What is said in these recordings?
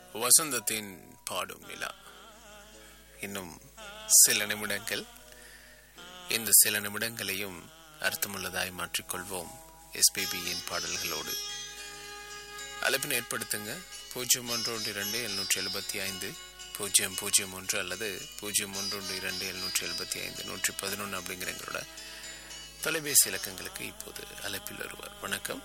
வசந்தத்தின் பாடும் நிலா இன்னும் சில நிமிடங்கள் இந்த சில நிமிடங்களையும் அர்த்தமுள்ளதாய் மாற்றிக்கொள்வோம் எஸ்பிபியின் பாடல்களோடு அழைப்பினை ஏற்படுத்துங்க பூஜ்ஜியம் ஒன்று ஒன்று இரண்டு எழுநூற்றி எழுபத்தி ஐந்து பூஜ்ஜியம் பூஜ்ஜியம் ஒன்று அல்லது பூஜ்ஜியம் ஒன்று ஒன்று இரண்டு எழுநூற்றி எழுபத்தி ஐந்து நூற்றி பதினொன்று அப்படிங்கிற எங்களோட தொலைபேசி இலக்கங்களுக்கு இப்போது அழைப்பில் வருவார் வணக்கம்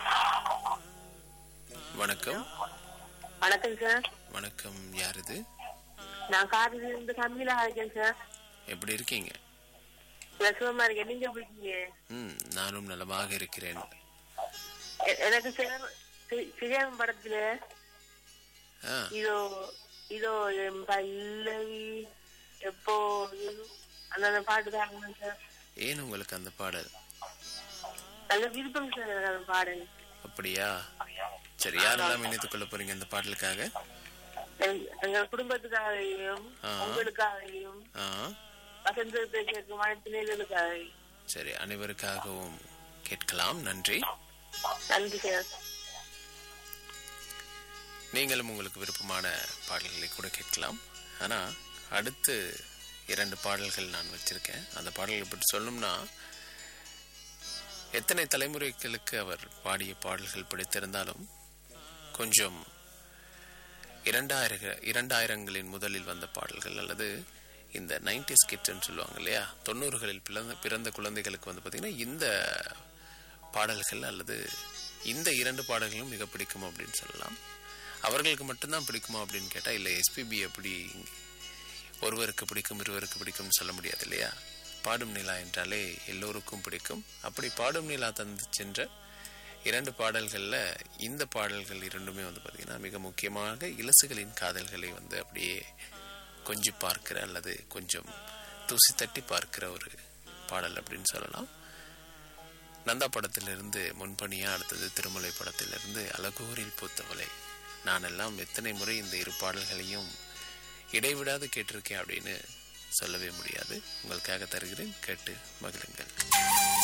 வணக்கம் வணக்கம் சார் வணக்கம் யார் இது நான் காரில் இருந்து கம்மியில இருக்கேன் சார் எப்படி இருக்கீங்க சுகமா இருக்கேன் நீங்க எப்படி இருக்கீங்க ம் நானும் நலமாக இருக்கிறேன் எ- எனக்கு சார் சி- சிரியாம் படத்துல ஆ இதோ இதோ என் பல்லவி எப்போ அந்த அந்த பாட்டு தான் சார் ஏன் உங்களுக்கு அந்த பாடல் நல்ல விருப்பம் சார் எனக்கு அந்த பாடல் அப்படியா சரி யாரெல்லாம் இணைத்துக் கொள்ள போறீங்க இந்த பாடலுக்காக எங்க- எங்க குடும்பத்துக்காகவும் ஆ. உங்களுக்காகவும் ஆ வசந்தத்தை கேட்கும் மனத்தினர்களுக்காகவும் சரி அனைவருக்காகவும் கேட்கலாம் நன்றி நன்றி சார் நீங்களும் உங்களுக்கு விருப்பமான பாடல்களை கூட கேட்கலாம் ஆனா அடுத்து இரண்டு பாடல்கள் நான் வச்சிருக்கேன் அந்த பாடல்களை பற்றி சொல்லணும்னா எத்தனை தலைமுறைகளுக்கு அவர் பாடிய பாடல்கள் பிடித்திருந்தாலும் கொஞ்சம் இரண்டாயிர இரண்டாயிரங்களின் முதலில் வந்த பாடல்கள் அல்லது இந்த நைன்டிஸ் கிட்ஸ்ன்னு சொல்லுவாங்க இல்லையா தொண்ணூறுகளில் பிறந்த பிறந்த குழந்தைகளுக்கு வந்து பார்த்திங்கன்னா இந்த பாடல்கள் அல்லது இந்த இரண்டு பாடல்களும் மிக பிடிக்கும் அப்படின்னு சொல்லலாம் அவர்களுக்கு மட்டும்தான் பிடிக்குமா அப்படின்னு கேட்டால் இல்லை எஸ்பிபி அப்படி ஒருவருக்கு பிடிக்கும் இருவருக்கு பிடிக்கும்னு சொல்ல முடியாது இல்லையா பாடும் நிலா என்றாலே எல்லோருக்கும் பிடிக்கும் அப்படி பாடும் நிலா தந்து சென்ற இரண்டு பாடல்களில் இந்த பாடல்கள் இரண்டுமே வந்து பார்த்திங்கன்னா மிக முக்கியமாக இலசுகளின் காதல்களை வந்து அப்படியே கொஞ்சி பார்க்கிற அல்லது கொஞ்சம் தூசி தட்டி பார்க்கிற ஒரு பாடல் அப்படின்னு சொல்லலாம் நந்தா படத்திலிருந்து முன்பணியா அடுத்தது திருமலை படத்திலிருந்து அழகூரில் பூத்தவளை நான் எல்லாம் எத்தனை முறை இந்த இரு பாடல்களையும் இடைவிடாது கேட்டிருக்கேன் அப்படின்னு சொல்லவே முடியாது உங்களுக்காக தருகிறேன் கேட்டு மகிழுங்கள்